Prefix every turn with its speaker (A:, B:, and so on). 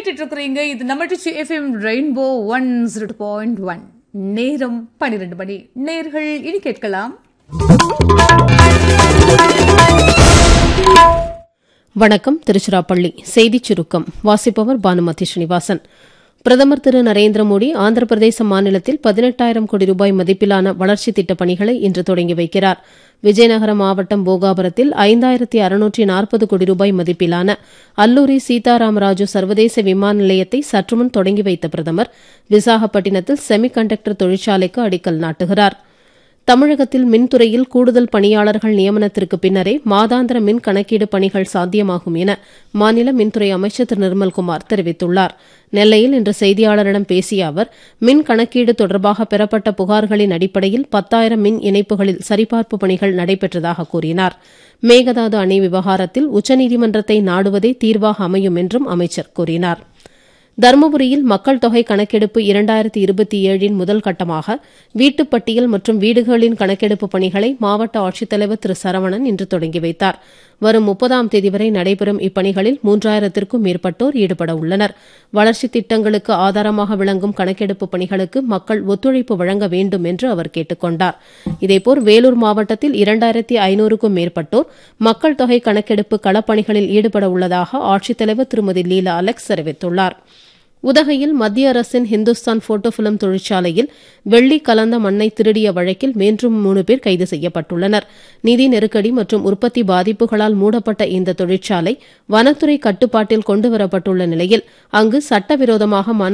A: கேட்டுட்டு இருக்கிறீங்க இது நம்ம Trichy FM rainbow one zero point one நேரம் பன்னிரண்டு மணி நேர்கள் இனி கேட்கலாம்
B: வணக்கம் திருச்சிராப்பள்ளி செய்திச் சுருக்கம் வாசிப்பவர் பானுமதி ஸ்ரீனிவாசன் பிரதமர் திரு நரேந்திர மோடி ஆந்திர பிரதேச மாநிலத்தில் பதினெட்டாயிரம் கோடி ரூபாய் மதிப்பிலான வளர்ச்சித் திட்டப் பணிகளை இன்று தொடங்கி வைக்கிறார் விஜயநகரம் மாவட்டம் போகாபுரத்தில் ஐந்தாயிரத்தி அறுநூற்றி நாற்பது கோடி ரூபாய் மதிப்பிலான அல்லூரி சீதாராமராஜு சர்வதேச விமான நிலையத்தை சற்றுமுன் தொடங்கி வைத்த பிரதமர் விசாகப்பட்டினத்தில் செமி கண்டக்டர் தொழிற்சாலைக்கு அடிக்கல் நாட்டுகிறாா் தமிழகத்தில் மின்துறையில் கூடுதல் பணியாளர்கள் நியமனத்திற்கு பின்னரே மாதாந்திர மின் கணக்கீடு பணிகள் சாத்தியமாகும் என மாநில மின்துறை அமைச்சர் திரு நிர்மல்குமார் தெரிவித்துள்ளார் நெல்லையில் இன்று செய்தியாளரிடம் பேசிய அவர் மின் கணக்கீடு தொடர்பாக பெறப்பட்ட புகார்களின் அடிப்படையில் பத்தாயிரம் மின் இணைப்புகளில் சரிபார்ப்பு பணிகள் நடைபெற்றதாக கூறினார் மேகதாது அணை விவகாரத்தில் உச்சநீதிமன்றத்தை நாடுவதே தீர்வாக அமையும் என்றும் அமைச்சர் கூறினார் தருமபுரியில் மக்கள் தொகை கணக்கெடுப்பு இரண்டாயிரத்தி இருபத்தி ஏழின் முதல் கட்டமாக வீட்டுப்பட்டியல் மற்றும் வீடுகளின் கணக்கெடுப்பு பணிகளை மாவட்ட ஆட்சித்தலைவர் திரு சரவணன் இன்று தொடங்கி வைத்தார் வரும் முப்பதாம் தேதி வரை நடைபெறும் இப்பணிகளில் மூன்றாயிரத்திற்கும் மேற்பட்டோர் ஈடுபட உள்ளனர் வளர்ச்சித் திட்டங்களுக்கு ஆதாரமாக விளங்கும் கணக்கெடுப்பு பணிகளுக்கு மக்கள் ஒத்துழைப்பு வழங்க வேண்டும் என்று அவர் கேட்டுக் கொண்டார் இதேபோல் வேலூர் மாவட்டத்தில் இரண்டாயிரத்தி ஐநூறுக்கும் மேற்பட்டோர் மக்கள் தொகை கணக்கெடுப்பு களப்பணிகளில் ஈடுபட உள்ளதாக ஆட்சித்தலைவர் திருமதி லீலா அலெக்ஸ் தெரிவித்துள்ளாா் உதகையில் மத்திய அரசின் ஹிந்துஸ்தான் போட்டோ பிலிம் தொழிற்சாலையில் வெள்ளி கலந்த மண்ணை திருடிய வழக்கில் மேலும் மூன்று பேர் கைது செய்யப்பட்டுள்ளனர் நிதி நெருக்கடி மற்றும் உற்பத்தி பாதிப்புகளால் மூடப்பட்ட இந்த தொழிற்சாலை வனத்துறை கட்டுப்பாட்டில் கொண்டுவரப்பட்டுள்ள நிலையில் அங்கு சட்டவிரோதமாக மணல்